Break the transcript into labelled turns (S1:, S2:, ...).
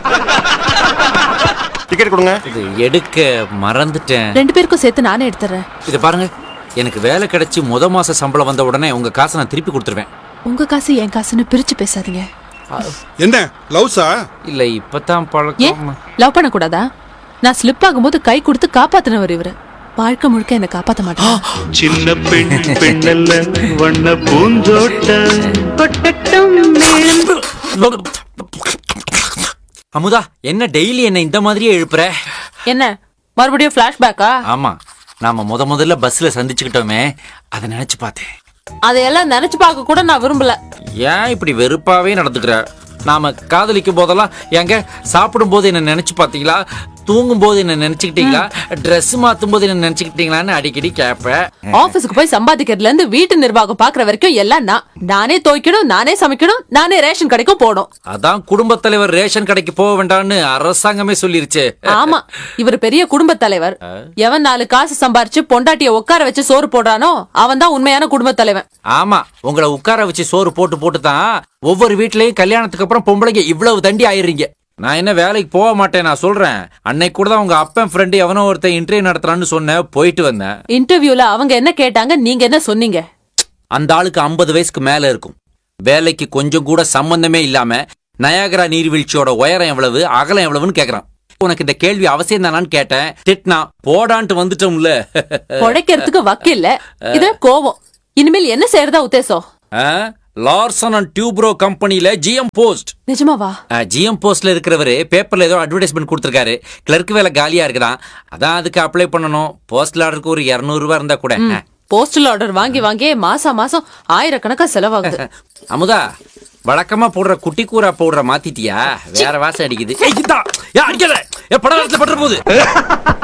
S1: Ticket கொடுங்க
S2: இது எடுக்க மறந்துட்டேன்
S3: ரெண்டு பேருக்கும் சேர்த்து நானே எடுத்துறேன்
S2: இது பாருங்க எனக்கு வேலை கிடைச்சி முத மாச சம்பளம் வந்த உடனே உங்க காசை நான் திருப்பி கொடுத்துருவேன்
S3: உங்க காசு என் காசுன்னு பிரிச்சு பேசாதீங்க
S4: என்ன லவ்ஸா
S2: இல்ல இப்பதான்
S3: ஏன்
S2: பழக்கம்
S3: லவ் பண்ண கூடாதா நான் ஸ்லிப் ஆகும்போது கை கொடுத்து காப்பாத்தினவர் இவரு வாழ்க்கை முழுக்க என்ன காப்பாத்த மாட்டேன்
S5: சின்ன பெண் பெண்ணல்ல வண்ண பூந்தோட்டம்
S3: கொட்டட்டும் மேளம்.
S2: அமுதா என்ன டெய்லி என்ன இந்த மாதிரியே எழுப்புற
S3: என்ன மறுபடியும் பிளாஷ்பேக்கா
S2: ஆமா நாம முத முதல்ல பஸ்ல சந்திச்சுக்கிட்டோமே அதை நினைச்சு பார்த்தேன்
S3: அதையெல்லாம் நினைச்சு பார்க்க கூட நான் விரும்பல
S2: ஏன் இப்படி வெறுப்பாவே நடந்துக்கிற நாம காதலிக்கும் போதெல்லாம் எங்க சாப்பிடும் போது என்ன நினைச்சு பாத்தீங்களா தூங்கும் போது என்ன நினைச்சுக்கிட்டீங்களா Dress மாத்தும் போது என்ன நினைச்சுக்கிட்டீங்களான்னு அடிக்கடி கேட்பேன்
S3: ஆபீஸ்க்கு போய் சம்பாதிக்கிறதுல இருந்து வீட்டு நிர்வாகம் பாக்குற வரைக்கும் எல்லாம் நான் நானே துவைக்கணும் நானே சமைக்கணும் நானே ரேஷன் கடைக்கும் போடும்
S2: அதான் குடும்பத் தலைவர் ரேஷன் கடைக்கு போக வேண்டாம்னு அரசாங்கமே சொல்லிருச்சு
S3: ஆமா இவர் பெரிய குடும்ப தலைவர் எவன் நாலு காசு சம்பாரிச்சு பொண்டாட்டிய உட்கார வச்சு சோறு போடுறானோ அவன் தான் உண்மையான குடும்ப தலைவன்
S2: ஆமா உங்களை உட்கார வச்சு சோறு போட்டு போட்டு தான் ஒவ்வொரு வீட்லயும் கல்யாணத்துக்கு அப்புறம் பொம்பளைங்க இவ்வளவு தண்டி ஆயிடுறீங்க நான் என்ன வேலைக்கு போக மாட்டேன் நான் சொல்றேன் அன்னைக்கு கூட தான் உங்க அப்பன் ஃப்ரெண்டு எவனோ ஒருத்தன் இன்டர்வியூ நடத்துறான்னு சொன்னேன் போயிட்டு வந்தேன்
S3: இன்டர்வியூல அவங்க என்ன கேட்டாங்க நீங்க என்ன சொன்னீங்க
S2: அந்த ஆளுக்கு ஐம்பது வயசுக்கு மேல இருக்கும் வேலைக்கு கொஞ்சம் கூட சம்பந்தமே இல்லாம நயாகரா நீர்வீழ்ச்சியோட உயரம் எவ்வளவு அகலம் எவ்வளவுன்னு கேக்குறான் உனக்கு இந்த கேள்வி அவசியம் தானான்னு கேட்டேன் திட்னா போடான்ட்டு வந்துட்டோம்ல
S3: பொழைக்கிறதுக்கு வக்கில்ல இது கோவம் இனிமேல் என்ன செய்யறதா உத்தேசம்
S2: ஆ? லார்சன் அண்ட் டியூப்ரோ கம்பெனில ஜிஎம் போஸ்ட்
S3: நிஜமாவா
S2: ஜிஎம் போஸ்ட்ல இருக்கிறவரு பேப்பர்ல ஏதோ அட்வர்டைஸ்மெண்ட் கொடுத்துருக்காரு கிளர்க் வேலை காலியா இருக்குதான் அதான் அதுக்கு அப்ளை பண்ணணும் போஸ்டல் ஆர்டருக்கு ஒரு 200 ரூபாய் இருந்தா கூட
S3: போஸ்டல் ஆர்டர் வாங்கி வாங்கி மாசம் மாசம் ஆயிரக்கணக்கா செலவாகுது
S2: அமுதா வழக்கமா போடுற குட்டி கூரா போடுற மாத்திட்டியா வேற வாசம் அடிக்குது ஏய், இந்தா. ஏய், அடிக்காத. ஏய், படம் பட்டுற போகுது